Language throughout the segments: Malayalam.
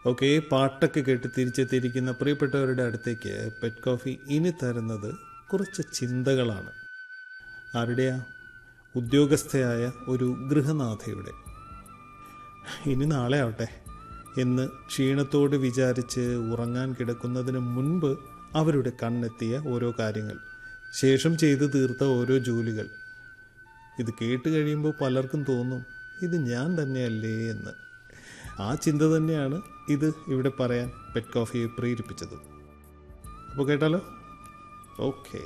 ഓക്കെ പാട്ടൊക്കെ കേട്ട് തിരിച്ചെത്തിയിരിക്കുന്ന പ്രിയപ്പെട്ടവരുടെ അടുത്തേക്ക് പെറ്റ് കോഫി ഇനി തരുന്നത് കുറച്ച് ചിന്തകളാണ് ആരുടെയാ ഉദ്യോഗസ്ഥയായ ഒരു ഗൃഹനാഥയുടെ ഇനി നാളെ ആവട്ടെ എന്ന് ക്ഷീണത്തോട് വിചാരിച്ച് ഉറങ്ങാൻ കിടക്കുന്നതിന് മുൻപ് അവരുടെ കണ്ണെത്തിയ ഓരോ കാര്യങ്ങൾ ശേഷം ചെയ്തു തീർത്ത ഓരോ ജോലികൾ ഇത് കേട്ട് കഴിയുമ്പോൾ പലർക്കും തോന്നും ഇത് ഞാൻ തന്നെയല്ലേ എന്ന് ആ ചിന്ത തന്നെയാണ് ഇത് ഇവിടെ പറയാൻ പെറ്റ് കോഫിയെ പ്രേരിപ്പിച്ചത് അപ്പോൾ കേട്ടാലോ ഓക്കെ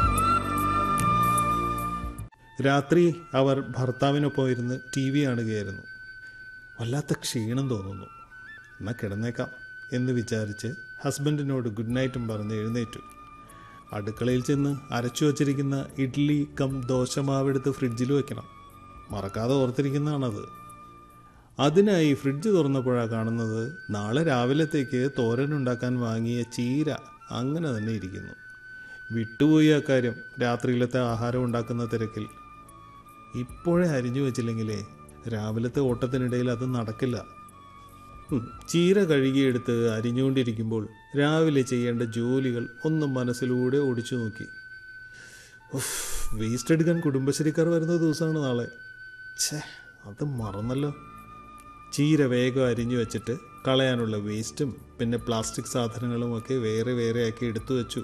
രാത്രി അവർ ഭർത്താവിനൊപ്പം ഇരുന്ന് ടി വി കാണുകയായിരുന്നു വല്ലാത്ത ക്ഷീണം തോന്നുന്നു എന്നാൽ കിടന്നേക്കാം എന്ന് വിചാരിച്ച് ഹസ്ബൻഡിനോട് ഗുഡ് നൈറ്റും പറഞ്ഞ് എഴുന്നേറ്റു അടുക്കളയിൽ ചെന്ന് അരച്ചു വച്ചിരിക്കുന്ന ഇഡ്ഡലി കം ദോശമാവെടുത്ത് ഫ്രിഡ്ജിൽ വെക്കണം മറക്കാതെ ഓർത്തിരിക്കുന്നതാണത് അതിനായി ഫ്രിഡ്ജ് തുറന്നപ്പോഴാണ് കാണുന്നത് നാളെ രാവിലത്തേക്ക് തോരനുണ്ടാക്കാൻ വാങ്ങിയ ചീര അങ്ങനെ തന്നെ ഇരിക്കുന്നു വിട്ടുപോയി ആ കാര്യം രാത്രിയിലത്തെ ആഹാരം ഉണ്ടാക്കുന്ന തിരക്കിൽ ഇപ്പോഴേ അരിഞ്ഞു വെച്ചില്ലെങ്കിലേ രാവിലത്തെ ഓട്ടത്തിനിടയിൽ അത് നടക്കില്ല ഉം, ചീര കഴുകിയെടുത്ത് അരിഞ്ഞുകൊണ്ടിരിക്കുമ്പോൾ രാവിലെ ചെയ്യേണ്ട ജോലികൾ ഒന്നും മനസ്സിലൂടെ ഓടിച്ചു നോക്കി ഉഫ്, വേസ്റ്റ് എടുക്കാൻ കുടുംബശ്രീക്കാർ വരുന്ന ദിവസമാണ് നാളെ ഛേ അത് മറന്നല്ലോ ചീര വേഗം അരിഞ്ഞു വെച്ചിട്ട് കളയാനുള്ള വേസ്റ്റും പിന്നെ പ്ലാസ്റ്റിക് സാധനങ്ങളും ഒക്കെ വേറെ വേറെ ആക്കി എടുത്തു വെച്ചു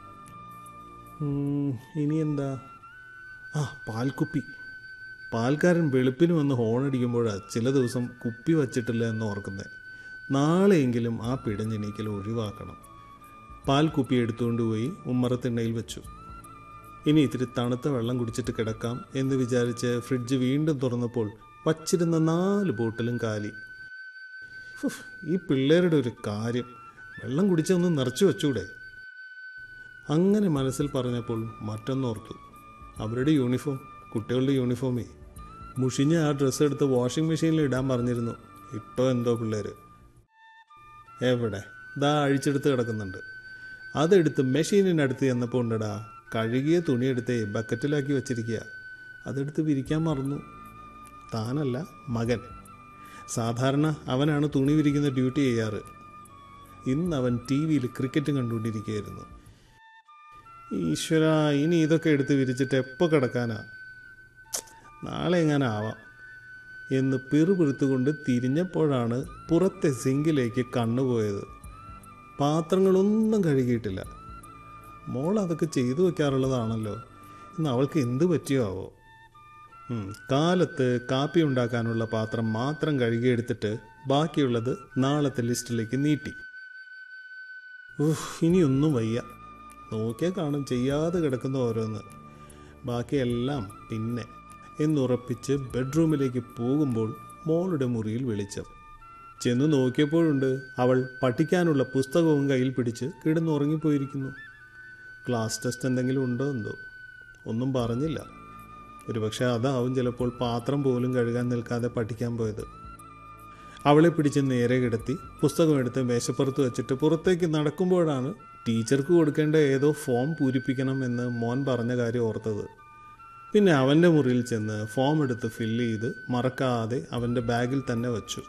ഉം, ഇനി എന്താ ആ പാൽക്കുപ്പി പാൽക്കാരൻ വെളുപ്പിന് വന്ന് ഹോൺ അടിക്കുമ്പോഴാണ് ചില ദിവസം കുപ്പി വച്ചിട്ടില്ല എന്ന് ഓർക്കുന്നത് നാളെയെങ്കിലും ആ പിടഞ്ഞെണീക്കൽ ഒഴിവാക്കണം പാൽ കുപ്പി എടുത്തുകൊണ്ട് പോയി ഉമ്മറത്തിണ്ണയിൽ വെച്ചു ഇനി ഇത്തിരി തണുത്ത വെള്ളം കുടിച്ചിട്ട് കിടക്കാം എന്ന് വിചാരിച്ച് ഫ്രിഡ്ജ് വീണ്ടും തുറന്നപ്പോൾ വച്ചിരുന്ന നാല് ബോട്ടിലും കാലി ഉഫ്, ഈ പിള്ളേരുടെ ഒരു കാര്യം വെള്ളം കുടിച്ചൊന്ന് നിറച്ചു വെച്ചൂടെ അങ്ങനെ മനസ്സിൽ പറഞ്ഞപ്പോൾ മറ്റൊന്നോർത്തു അവരുടെ യൂണിഫോം കുട്ടികളുടെ യൂണിഫോമേ മുഷിഞ്ഞ ആ ഡ്രസ്സ് എടുത്ത് വാഷിംഗ് മെഷീനിൽ ഇടാൻ പറഞ്ഞിരുന്നു ഇപ്പോൾ എന്തോ പിള്ളേർ എവിടെ ദാ അഴിച്ചെടുത്ത് കിടക്കുന്നുണ്ട് അതെടുത്ത് മെഷീനിനടുത്ത് ചെന്നപ്പോൾ ഉണ്ടടാ കഴുകിയ തുണിയെടുത്ത് ബക്കറ്റിലാക്കി വെച്ചിരിക്കുക അതെടുത്ത് വിരിക്കാൻ മറന്നു താനല്ല മകൻ സാധാരണ അവനാണ് തുണി വിരിക്കുന്ന ഡ്യൂട്ടി ചെയ്യാറ് ഇന്ന് അവൻ ടി വിയിൽ ക്രിക്കറ്റ് കണ്ടുകൊണ്ടിരിക്കുകയായിരുന്നു ഈശ്വര ഇനി ഇതൊക്കെ എടുത്ത് വിരിച്ചിട്ട് എപ്പോൾ കിടക്കാനാ നാളെ എങ്ങനെ ആവാം എന്ന് പിറുപിറുത്തുകൊണ്ട് തിരിഞ്ഞപ്പോഴാണ് പുറത്തെ സിങ്കിലേക്ക് കണ്ണുപോയത് പാത്രങ്ങളൊന്നും കഴുകിയിട്ടില്ല മോൾ അതൊക്കെ ചെയ്തു വെക്കാറുള്ളതാണല്ലോ ഇന്ന് അവൾക്ക് എന്ത് പറ്റിയോ ആവോ ഉം, കാലത്ത് കാപ്പി ഉണ്ടാക്കാനുള്ള പാത്രം മാത്രം കഴുകിയെടുത്തിട്ട് ബാക്കിയുള്ളത് നാളത്തെ ലിസ്റ്റിലേക്ക് നീട്ടി ഊഹ് ഇനിയൊന്നും വയ്യ നോക്കിയാൽ കാണും ചെയ്യാതെ കിടക്കുന്ന ഓരോന്ന് ബാക്കിയെല്ലാം പിന്നെ എന്നുറപ്പിച്ച് ബെഡ്റൂമിലേക്ക് പോകുമ്പോൾ മോളുടെ മുറിയിൽ വെളിച്ചം ചെന്ന് നോക്കിയപ്പോഴുണ്ട് അവൾ പഠിക്കാനുള്ള പുസ്തകവും കയ്യിൽ പിടിച്ച് കിടന്നുറങ്ങിപ്പോയിരിക്കുന്നു ക്ലാസ് ടെസ്റ്റ് എന്തെങ്കിലും ഉണ്ടോ എന്തോ ഒന്നും പറഞ്ഞില്ല ഒരുപക്ഷെ അതാവും ചിലപ്പോൾ പാത്രം പോലും കഴുകാൻ നിൽക്കാതെ പഠിക്കാൻ പോയത് അവളെ പിടിച്ച് നേരെ കിടത്തി പുസ്തകം എടുത്ത് മേശപ്പുറത്ത് വെച്ചിട്ട് പുറത്തേക്ക് നടക്കുമ്പോഴാണ് ടീച്ചർക്ക് കൊടുക്കേണ്ട ഏതോ ഫോം പൂരിപ്പിക്കണം എന്ന് മോൻ പറഞ്ഞ കാര്യം ഓർത്തത് പിന്നെ അവൻ്റെ മുറിയിൽ ചെന്ന് ഫോം എടുത്ത് ഫില്ല് ചെയ്ത് മറക്കാതെ അവൻ്റെ ബാഗിൽ തന്നെ വച്ചു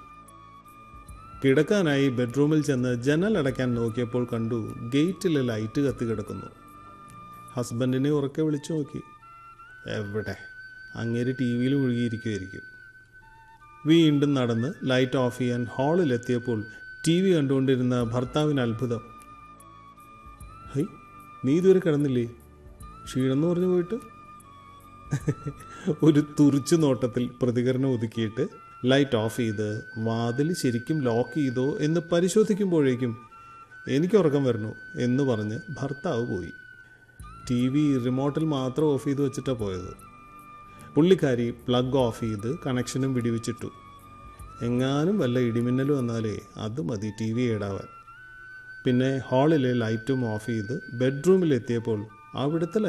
കിടക്കാനായി ബെഡ്റൂമിൽ ചെന്ന് ജനൽ അടയ്ക്കാൻ നോക്കിയപ്പോൾ കണ്ടു ഗേറ്റിലെ ലൈറ്റ് കത്തി കിടക്കുന്നു ഹസ്ബൻഡിനെ ഉറക്കെ വിളിച്ചു നോക്കി എവിടെ അങ്ങേര് ടി വിയിൽ മുഴുകിയിരിക്കുമായിരിക്കും വീണ്ടും നടന്ന് ലൈറ്റ് ഓഫ് ചെയ്യാൻ ഹാളിലെത്തിയപ്പോൾ ടി വി കണ്ടുകൊണ്ടിരുന്ന ഭർത്താവിന് അത്ഭുതം ഹൈ നീ ഇതുവരെ കിടന്നില്ലേ ക്ഷീണം എന്ന് പറഞ്ഞു പോയിട്ട് ഒരു തുറിച്ചു നോട്ടത്തിൽ പ്രതികരണം ഒതുക്കിയിട്ട് ലൈറ്റ് ഓഫ് ചെയ്ത് വാതിൽ ശരിക്കും ലോക്ക് ചെയ്തോ എന്ന് പരിശോധിക്കുമ്പോഴേക്കും എനിക്ക് ഉറക്കം വരണു എന്ന് പറഞ്ഞ് ഭർത്താവ് പോയി ടി വി റിമോട്ടിൽ മാത്രം ഓഫ് ചെയ്ത് വെച്ചിട്ടാണ് പോയത് പുള്ളിക്കാരി പ്ലഗ് ഓഫ് ചെയ്ത് കണക്ഷനും വിടിവിച്ചിട്ടു എങ്ങാനും വല്ല ഇടിമിന്നൽ വന്നാലേ അത് മതി ടി വി ഏടാവാൻ പിന്നെ ഹാളിലെ ലൈറ്റും ഓഫ് ചെയ്ത് ബെഡ്റൂമിലെത്തിയപ്പോൾ അവിടുത്തെ